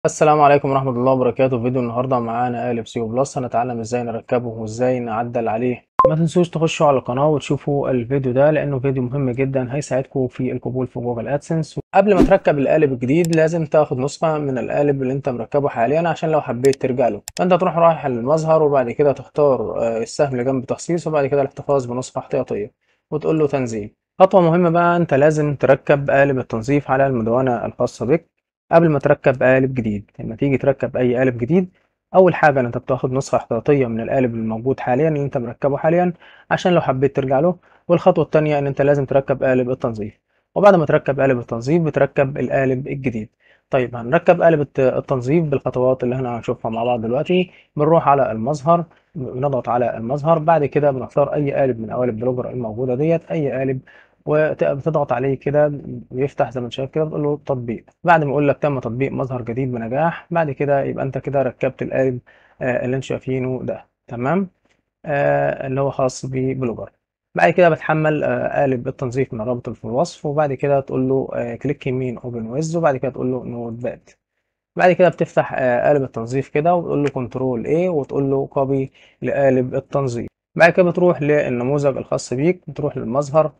السلام عليكم ورحمة الله وبركاته فيديو النهاردة معانا قالب سيو بلس هنتعلم ازاي نركبه وازاي نعدل عليه ما تنسوش تخشوا على القناة وتشوفوا الفيديو ده لأنه فيديو مهم جدا هيساعدكم في القبول في جوجل ادسنس قبل ما تركب القالب الجديد لازم تاخد نسخة من القالب اللي انت مركبه حاليا عشان لو حبيت ترجع له فانت تروح رايح المظهر وبعد كده تختار السهم اللي جنب تخصيص وبعد كده الاحتفاظ بنسخة احتياطية وتقول له تنزيل خطوة مهمة بقى انت لازم تركب قالب التنظيف على المدونة الخاصة بك قبل ما تركب قالب جديد لما تيجي تركب اي قالب جديد اول حاجه انت بتاخد نسخه احتياطيه من القالب الموجود حاليا اللي انت مركبه حاليا عشان لو حبيت ترجع له والخطوه الثانيه ان انت لازم تركب قالب التنظيف وبعد ما تركب قالب التنظيف بتركب القالب الجديد طيب هنركب قالب التنظيف بالخطوات اللي احنا هنشوفها مع بعض دلوقتي بنروح على المظهر بنضغط على المظهر بعد كده بنختار اي قالب من قوالب بلوجر الموجوده ديت اي قالب وبتضغط عليه كده بيفتح زي ما انت شايف كده بتقول له تطبيق بعد ما يقول لك تم تطبيق مظهر جديد بنجاح بعد كده يبقى انت كده ركبت القالب آه اللي انتوا شايفينه ده تمام آه اللي هو خاص ببلوجر بعد كده بتحمل آه قالب التنظيف من الرابط اللي في الوصف وبعد كده تقول له آه كليك يمين اوبن ويز وبعد كده تقول له نوت باد بعد كده بتفتح آه قالب التنظيف كده وتقول له كنترول ايه وتقول له كوبي لقالب التنظيف بعد كده بتروح للنموذج الخاص بيك بتروح للمظهر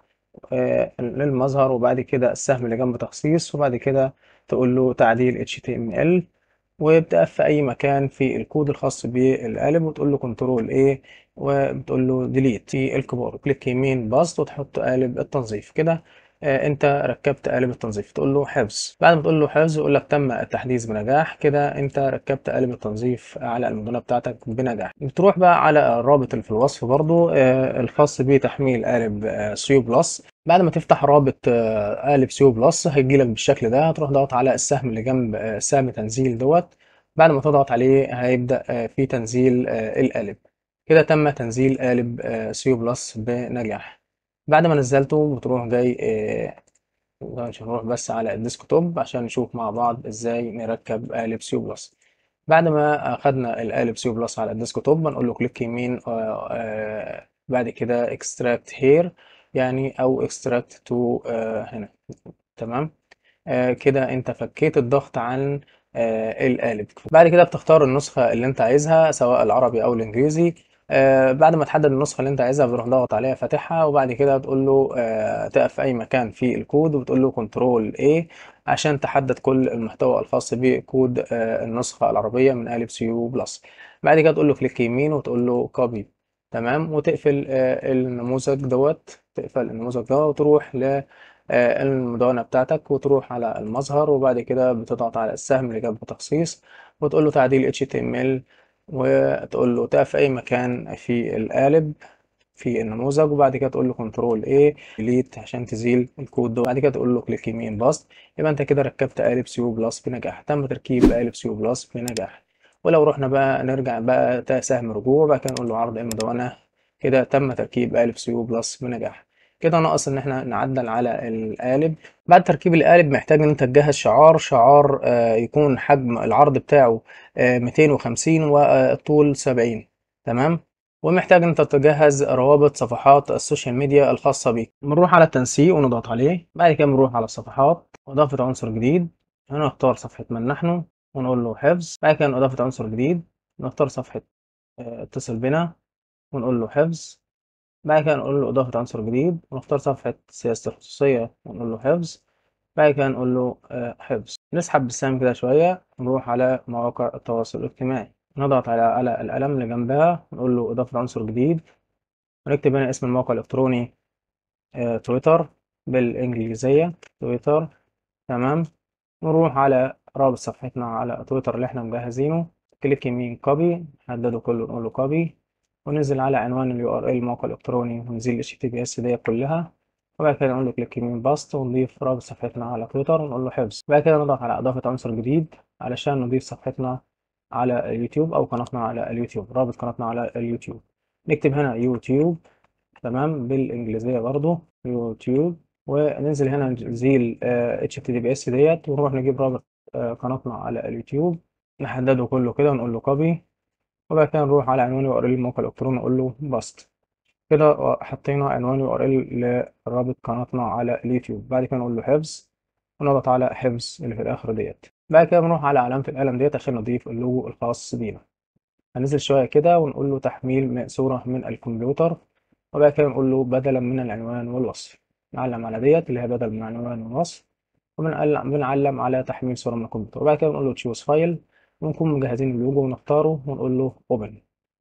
للمظهر وبعد كده السهم اللي جنب تخصيص وبعد كده تقول له تعديل HTML وبتقف في اي مكان في الكود الخاص بالقالب وتقول له كنترول ايه وبتقول له ديليت في الكبار كليك يمين باست وتحط قالب التنظيف كده آه انت ركبت قالب التنظيف تقول له حفظ بعد ما تقول له حفظ يقول لك تم التحديث بنجاح كده انت ركبت قالب التنظيف على المدونة بتاعتك بنجاح بتروح بقى على الرابط اللي في الوصف برضو آه الخاص بتحميل قالب آه سيو بلس بعد ما تفتح رابط قالب سيو بلس هيجيلك بالشكل ده هتروح ضغط على السهم اللي جنب سهم تنزيل دوت بعد ما تضغط عليه هيبدأ في تنزيل القالب كده تم تنزيل قالب سيو بلس بنجاح بعد ما نزلته بتروح جاي نروح بس على الديسكتوب عشان نشوف مع بعض ازاي نركب قالب سيو بلس بعد ما اخدنا القالب سيو بلس على الديسكتوب بنقول له كليك يمين بعد كده اكستراكت هير يعني او اكستراكت تو هنا تمام آه كده انت فكيت الضغط عن آه القالب بعد كده بتختار النسخة اللي انت عايزها سواء العربي او الانجليزي آه بعد ما تحدد النسخة اللي انت عايزها بتروح ضغط عليها فاتحها وبعد كده تقول له آه تقف في اي مكان في الكود وبتقول له كنترول A عشان تحدد كل المحتوى الخاص بكود آه النسخة العربية من قالب سيو بلس بعد كده تقول له كليك يمين وتقول له كوبي تمام وتقفل آه النموذج دوت تقفل النموذج ده وتروح للمدونة بتاعتك وتروح على المظهر وبعد كده بتضغط على السهم اللي جنب تخصيص وتقول له تعديل HTML وتقول له تقف في أي مكان في القالب في النموذج وبعد كده تقول له كنترول A ديليت عشان تزيل الكود ده وبعد كده تقول له كليك يمين باست يبقى انت كده ركبت قالب سيو بلس بنجاح تم تركيب قالب سيو بلس بنجاح ولو رحنا بقى نرجع بقى سهم رجوع بقى كده نقول له عرض المدونة كده تم تركيب قالب سيو بلس بنجاح كده ناقص ان احنا نعدل على القالب بعد تركيب القالب محتاج ان انت تجهز شعار شعار آه يكون حجم العرض بتاعه آه 250 والطول 70 تمام ومحتاج ان انت تجهز روابط صفحات السوشيال ميديا الخاصه بيك بنروح على التنسيق ونضغط عليه بعد كده بنروح على الصفحات اضافه عنصر جديد هنا نختار صفحه من نحن ونقول له حفظ بعد كده اضافه عنصر جديد نختار صفحه آه اتصل بنا ونقول له حفظ بعد كده نقول له إضافة عنصر جديد ونختار صفحة سياسة الخصوصية ونقول له حفظ بعد كده نقول له حفظ نسحب بالسهم كده شوية ونروح على مواقع التواصل الاجتماعي نضغط على على القلم اللي جنبها ونقول له إضافة عنصر جديد ونكتب هنا اسم الموقع الإلكتروني تويتر بالإنجليزية تويتر تمام نروح على رابط صفحتنا على تويتر اللي احنا مجهزينه كليك يمين كوبي نحدده كله نقول له كوبي وننزل على عنوان اليو ار ال الموقع الالكتروني ونزيل ال HTTPS دي كلها وبعد كده نقول له كليك يمين باست ونضيف رابط صفحتنا على تويتر ونقول له حفظ بعد كده نضغط على اضافة عنصر جديد علشان نضيف صفحتنا على اليوتيوب او قناتنا على اليوتيوب رابط قناتنا على اليوتيوب نكتب هنا يوتيوب تمام بالانجليزية برضو يوتيوب وننزل هنا نزيل HTTPS ديت ونروح نجيب رابط قناتنا على اليوتيوب نحدده كله كده ونقول له كوبي وبعد كده نروح على عنوان يو ار ال الموقع الالكتروني نقول له باست كده حطينا عنوان يو ار ال لرابط قناتنا على اليوتيوب بعد كده نقول له حفظ ونضغط على حفظ اللي في الاخر ديت بعد كده بنروح على علامة القلم ديت عشان نضيف اللوجو الخاص بينا هننزل شوية كده ونقول له تحميل صورة من الكمبيوتر وبعد كده نقول له بدلا من العنوان والوصف نعلم على ديت اللي هي بدل من العنوان والوصف وبنعلم على تحميل صورة من الكمبيوتر وبعد كده بنقول له تشوز فايل ونكون مجهزين اللوجو ونختاره ونقول له اوبن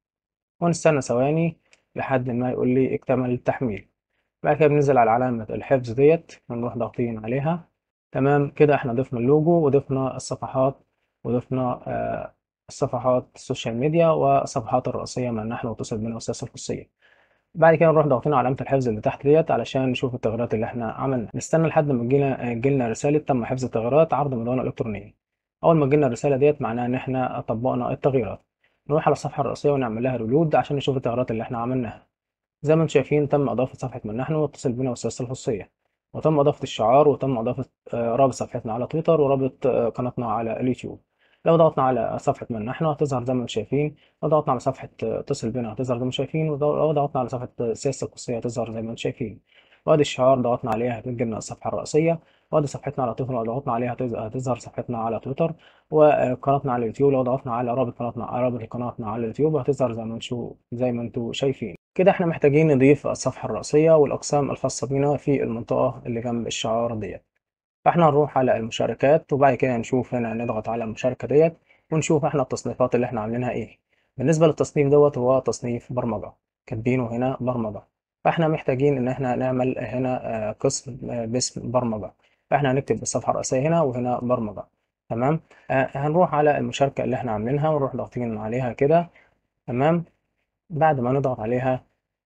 ونستنى ثواني لحد ما يقول لي اكتمل التحميل بعد كده بننزل على علامة الحفظ ديت ونروح ضاغطين عليها تمام كده احنا ضفنا اللوجو وضفنا الصفحات وضفنا آه الصفحات السوشيال ميديا والصفحات الرئيسية من نحن واتصل بنا والسياسة الخصوصية بعد كده نروح ضاغطين على علامة الحفظ اللي تحت ديت علشان نشوف التغييرات اللي احنا عملنا نستنى لحد ما تجينا تجيلنا رسالة تم حفظ التغييرات عرض مدونة إلكترونية أول ما تجيلنا الرسالة ديت معناها إن احنا طبقنا التغييرات نروح على الصفحة الرئيسية ونعمل لها ريلود عشان نشوف التغييرات اللي احنا عملناها زي ما انتم شايفين تم إضافة صفحة من نحن واتصل بنا والسياسة الخصوصية وتم إضافة الشعار وتم إضافة رابط صفحتنا على تويتر ورابط قناتنا على اليوتيوب لو ضغطنا على صفحة من نحن هتظهر زي ما انتم شايفين لو ضغطنا على صفحة اتصل بنا هتظهر زي ما انتم شايفين ولو ضغطنا على صفحة السياسة القصية هتظهر زي ما انتم شايفين وادي الشعار ضغطنا عليها هتجي لنا الصفحة الرئيسية وادي صفحتنا على تويتر لو ضغطنا عليها هتظهر صفحتنا على تويتر وقناتنا على اليوتيوب لو ضغطنا على رابط قناتنا رابط قناتنا على اليوتيوب هتظهر زي ما انتم زي ما انتم شايفين كده احنا محتاجين نضيف الصفحة الرئيسية والأقسام الخاصة بنا في المنطقة اللي جنب الشعار ديت فاحنا هنروح على المشاركات وبعد كده نشوف هنا نضغط على المشاركة ديت ونشوف احنا التصنيفات اللي احنا عاملينها ايه بالنسبة للتصنيف دوت هو تصنيف برمجة كاتبينه هنا برمجة فاحنا محتاجين ان احنا نعمل هنا قسم باسم برمجة فاحنا هنكتب الصفحة الرئيسية هنا وهنا برمجة تمام هنروح على المشاركة اللي احنا عاملينها ونروح ضاغطين عليها كده تمام بعد ما نضغط عليها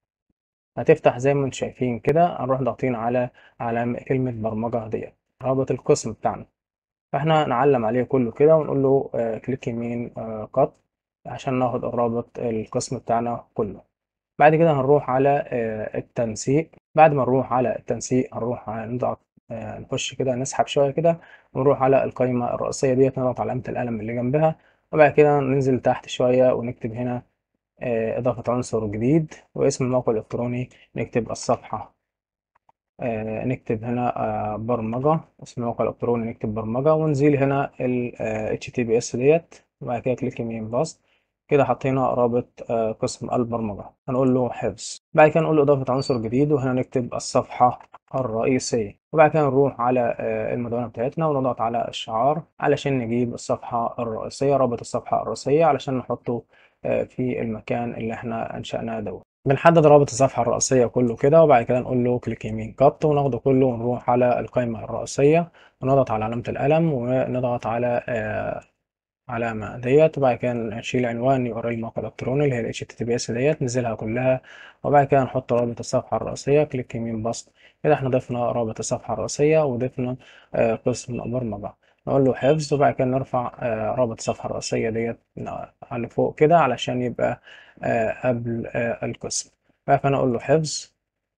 هتفتح زي ما انتم شايفين كده هنروح ضاغطين على علامة كلمة برمجة ديت رابط القسم بتاعنا فاحنا نعلم عليه كله كده ونقول له آه كليك يمين آه قط عشان ناخد الرابط القسم بتاعنا كله بعد كده هنروح على آه التنسيق بعد ما نروح على التنسيق هنروح نضغط نخش كده نسحب شوية كده ونروح على القائمة الرئيسية ديت نضغط علامة القلم اللي جنبها وبعد كده ننزل تحت شوية ونكتب هنا إضافة عنصر جديد واسم الموقع الإلكتروني نكتب الصفحة آه نكتب هنا آه برمجة اسم الموقع الإلكتروني نكتب برمجة ونزيل هنا ال آه HTTPS ديت وبعد كده كليك يمين باست كده حطينا رابط آه قسم البرمجة هنقول له حفظ بعد كده نقول له إضافة عنصر جديد وهنا نكتب الصفحة الرئيسية وبعد كده نروح على آه المدونة بتاعتنا ونضغط على الشعار علشان نجيب الصفحة الرئيسية رابط الصفحة الرئيسية علشان نحطه آه في المكان اللي احنا أنشأناه دوت بنحدد رابط الصفحة الرئيسية كله كده وبعد كده نقول له كليك يمين كات وناخده كله ونروح على القائمة الرئيسية ونضغط على علامة القلم ونضغط على آه علامة ديت وبعد كده نشيل عنوان يو ار ال الموقع الإلكتروني اللي هي ال HTTPS ديت ننزلها كلها وبعد كده نحط رابط الصفحة الرئيسية كليك يمين بسط كده احنا ضفنا رابط الصفحة الرئيسية وضفنا آه قسم برمجة نقول له حفظ وبعد كده نرفع آه رابط الصفحة الرئيسية ديت على فوق كده علشان يبقى آه قبل آه القسم فأنا أقول له حفظ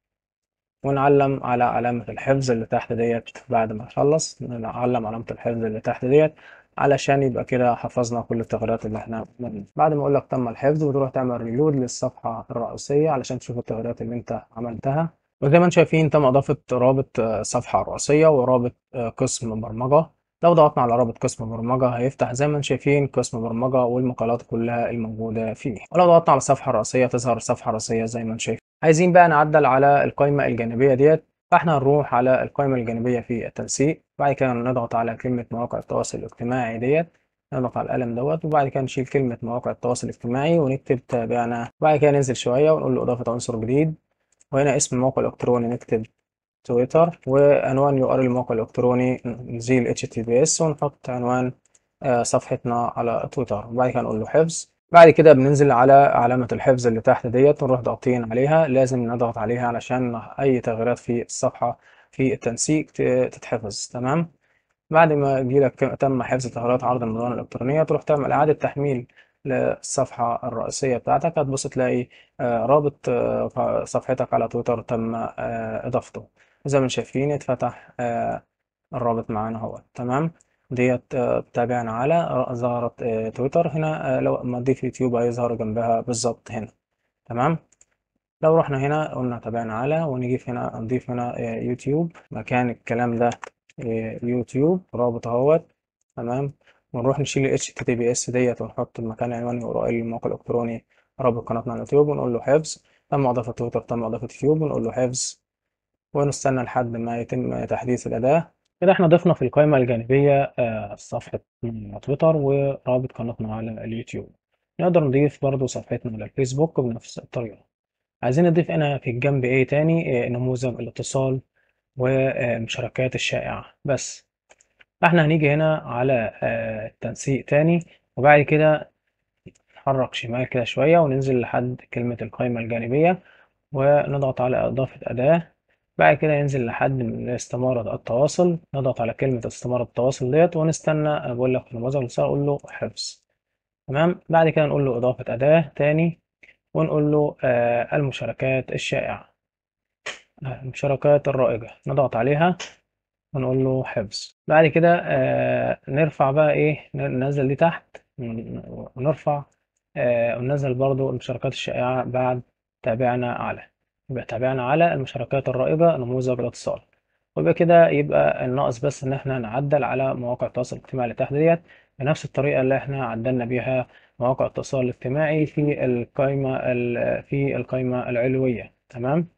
ونعلم على علامة الحفظ اللي تحت ديت بعد ما نخلص نعلم علامة الحفظ اللي تحت ديت علشان يبقى كده حفظنا كل التغييرات اللي احنا عملناها بعد ما اقول لك تم الحفظ وتروح تعمل ريلود للصفحة الرئيسية علشان تشوف التغييرات اللي انت عملتها وزي ما انتم شايفين تم اضافة رابط الصفحة الرئيسية ورابط قسم برمجة لو ضغطنا على رابط قسم برمجة هيفتح زي ما انتم شايفين قسم برمجة والمقالات كلها الموجودة فيه ولو ضغطنا على الصفحة الرئيسية تظهر الصفحة الرئيسية زي ما انتم شايفين عايزين بقى نعدل على القائمة الجانبية ديت فاحنا هنروح على القائمة الجانبية في التنسيق بعد كده نضغط على كلمة مواقع التواصل الاجتماعي ديت نضغط على القلم دوت وبعد كده نشيل كلمة مواقع التواصل الاجتماعي ونكتب تابعنا بعد كده ننزل شوية ونقول له إضافة عنصر جديد وهنا اسم الموقع الإلكتروني نكتب تويتر وعنوان يو ار الموقع الإلكتروني نزيل HTTPS ونحط عنوان صفحتنا على تويتر وبعد كده نقول له حفظ بعد كده بننزل على علامة الحفظ اللي تحت ديت ونروح ضاغطين عليها لازم نضغط عليها علشان أي تغييرات في الصفحة في التنسيق تتحفظ تمام بعد ما يجيلك تم حفظ تغييرات عرض المدونة الإلكترونية تروح تعمل إعادة تحميل للصفحة الرئيسية بتاعتك هتبص تلاقي رابط صفحتك على تويتر تم إضافته زي ما شايفين اتفتح الرابط معانا اهو تمام ديت تابعنا على ظهرت تويتر هنا لو ما تضيف يوتيوب هيظهر جنبها بالظبط هنا تمام لو رحنا هنا قلنا تابعنا على ونيجي هنا نضيف هنا يوتيوب مكان الكلام ده يوتيوب رابط اهوت تمام ونروح نشيل ال HTTPS ديت ونحط المكان عنوان URL للموقع الإلكتروني رابط قناتنا على اليوتيوب ونقول له حفظ تم إضافة تويتر تم إضافة يوتيوب ونقول له حفظ ونستنى لحد ما يتم تحديث الأداة كده احنا ضفنا في القائمة الجانبية آه، صفحة تويتر ورابط قناتنا على اليوتيوب نقدر نضيف برضو صفحتنا على الفيسبوك بنفس الطريقة عايزين نضيف هنا في الجنب ايه تاني آه، نموذج الاتصال والمشاركات الشائعة بس احنا هنيجي هنا على آه، تنسيق تاني وبعد كده نحرك شمال كده شوية وننزل لحد كلمة القائمة الجانبية ونضغط على إضافة أداة بعد كده ينزل لحد من استمارة التواصل نضغط على كلمة استمارة التواصل ديت ونستنى بقول لك في نموذج الاتصال أقول له حفظ تمام بعد كده نقول له إضافة أداة تاني ونقول له آه المشاركات الشائعة آه المشاركات الرائجة نضغط عليها ونقول له حفظ بعد كده آه نرفع بقى إيه ننزل دي تحت ونرفع آه وننزل برضو المشاركات الشائعة بعد تابعنا على يبقى تابعنا على المشاركات الرائجة نموذج الاتصال ويبقى كده يبقى الناقص بس ان احنا نعدل على مواقع التواصل الاجتماعي اللي تحت ديت بنفس الطريقة اللي احنا عدلنا بيها مواقع التواصل الاجتماعي في القائمة في القائمة العلوية تمام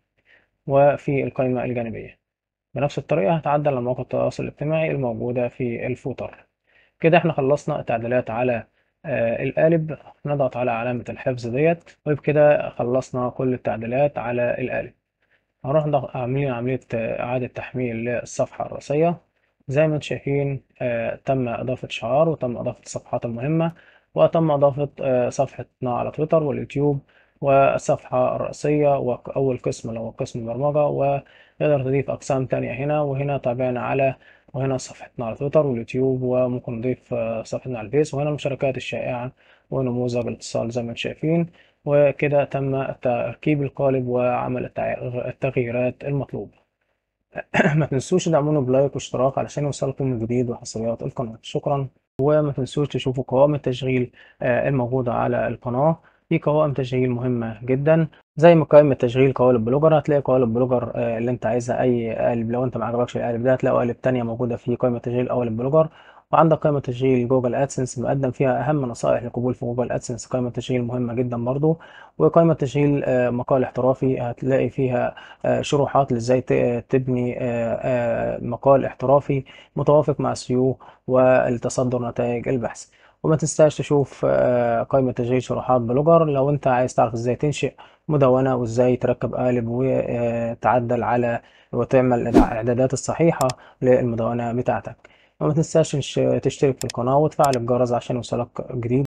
وفي القائمة الجانبية بنفس الطريقة هتعدل على مواقع التواصل الاجتماعي الموجودة في الفوتر كده احنا خلصنا التعديلات على آه القالب نضغط على علامة الحفظ ديت وبكده خلصنا كل التعديلات على القالب هنروح عاملين عملية إعادة تحميل للصفحة الرئيسية زي ما انتم شايفين آه تم إضافة شعار وتم إضافة الصفحات المهمة وتم إضافة آه صفحتنا على تويتر واليوتيوب والصفحة الرئيسية وأول قسم اللي هو قسم البرمجة ونقدر تضيف أقسام تانية هنا وهنا تابعنا على وهنا صفحتنا على تويتر واليوتيوب وممكن نضيف صفحتنا على الفيس وهنا المشاركات الشائعة ونموذج الاتصال زي ما انتم شايفين وكده تم تركيب القالب وعمل التغييرات المطلوبة ما تنسوش تدعمونا بلايك واشتراك علشان يوصلكم من جديد وحصريات القناة شكرا وما تنسوش تشوفوا قوائم التشغيل الموجودة على القناة في قوائم تشغيل مهمة جدا زي ما قائمة تشغيل قوالب بلوجر هتلاقي قوالب بلوجر اللي انت عايزها اي قالب لو انت ما عجبكش القالب ده هتلاقي قوالب تانية موجودة في قائمة تشغيل قوالب بلوجر وعندك قائمة تشغيل جوجل ادسنس مقدم فيها اهم نصائح للقبول في جوجل ادسنس قائمة تشغيل مهمة جدا برضو وقائمة تشغيل مقال احترافي هتلاقي فيها شروحات لازاي تبني مقال احترافي متوافق مع السيو والتصدر نتائج البحث وما تنساش تشوف قائمة تشغيل شروحات بلوجر لو انت عايز تعرف ازاي تنشئ مدونة وازاي تركب قالب وتعدل على وتعمل الاعدادات الصحيحة للمدونة بتاعتك وما تنساش تشترك في القناة وتفعل الجرس عشان يوصلك جديد